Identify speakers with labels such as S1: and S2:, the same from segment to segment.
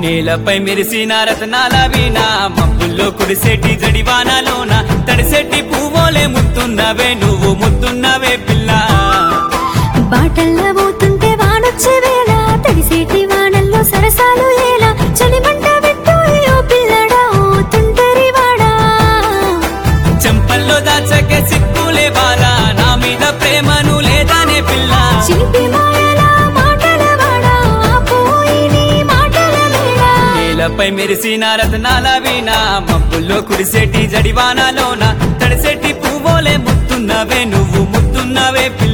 S1: నేలపై మెరిసిన రతనాల వీణ మబ్బుల్లో కురిసేటి జడివానలోన తడిసెట్టి పువ్వులే ముత్తున్నవే నువ్వు ముత్తున్నవే పిల్ల
S2: బాటల్లో పోతుంటే వానొచ్చే వేళ తడిసేటి వానల్లో సరసాలు ఏలా చలిమంట పెట్టు ఓ పిల్లడా ఓ తుంటరి వాడా
S1: చెంపల్లో దాచకే సిక్కులే బాల నా మీద ప్రేమను లేదానే పిల్ల
S2: చిలిపి మాయల మాటల వాడా ఆపోయి నీ మాటల వేళ
S1: నేలపై మెరిసిన రతనాల వీణ మబ్బుల్లో కురిసేటి జడివానలోన తడిసెట్టి పువ్వులే ముత్తున్నవే నువ్వు ముత్తున్నవే పిల్ల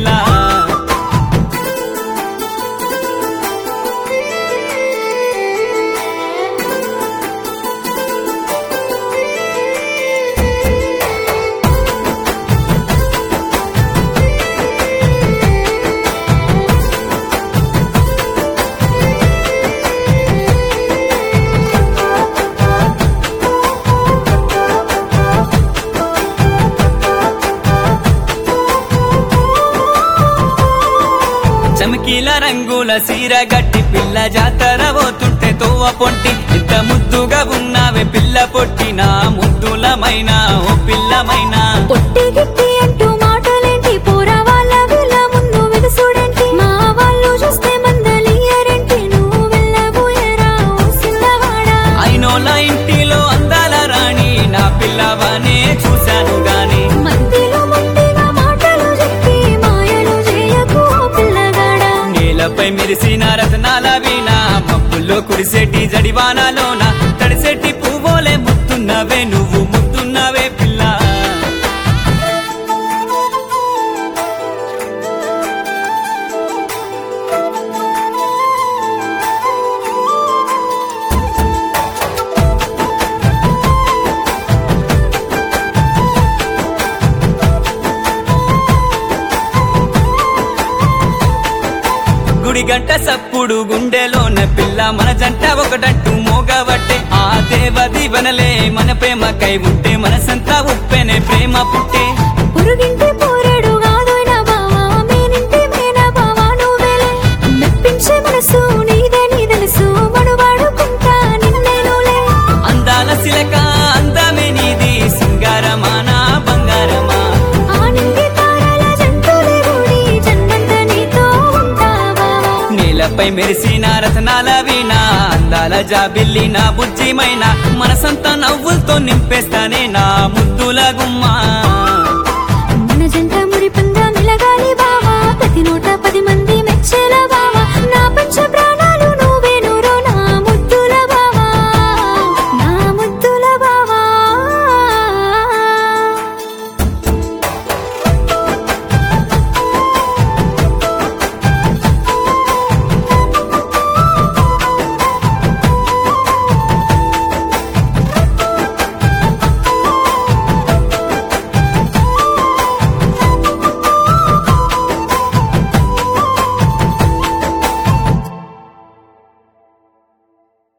S1: చమకీల రంగుల సీర గట్టి పిల్ల జాతర పోతుంటే తోవ పొంటి ఇంత ముద్దుగా ఉన్నావే పిల్ల పొట్టిన ముద్దులమైన ఓ పిల్లమైన
S2: పొట్టి గిట్టి అంటూ మాటలేంటి పోరా వాళ్ళ వీళ్ళ ముందు విలుసుడేంటి మా వాళ్ళు చూస్తే మందలియరేంటి నువ్వు వెళ్ళబోయేరా ఓ సిల్లవాడా
S1: అయినోళ్ళ ఇంటిలో అందాల రాణి నా పిల్లవనే చూశాను గాని
S2: మధ్యలో మొండిగా మాటలు చెప్పి మాయలు చేయకు ఓ పిల్లగాడా
S1: నేలపై మెరిసిన రతనాల వీణ మబ్బుల్లో కురిసేటి జడివానలోన తడిసెట్టి పువ్వులే ముత్తున్నవే నువ్వు ముత్తున్నవే పిల్ల గుడి గంట సప్పుడు గుండెలోన పిల్ల మన జంట ఒకటట్టు మోగబట్టే ఆ దేవ దీవెనలే మన ప్రేమకై ఉంటే మనసంతా ఉప్పెనే ప్రేమ పుట్టే
S2: పురుగింటి పోరాడు కాదోయిన బావా మేనింటి మేన బావా నువ్వేలే మెప్పించే మనసు నీదే నీ తెలుసు మనువాడుకుంటా నిన్నేనులే
S1: అందాల శిలక అందమే నీది సింగారమానా బంగారమా
S2: ఆ నింగి తారల జంతువులే గూడి జన్మంత నీతో ఉంటా బావా
S1: నేలపై మెరిసిన రతనాల వీణ అందాల జాబిల్లి నా బుజ్జిమైన మనసంతా నవ్వులతో నింపేస్తానే నా ముద్దుల గుమ్మా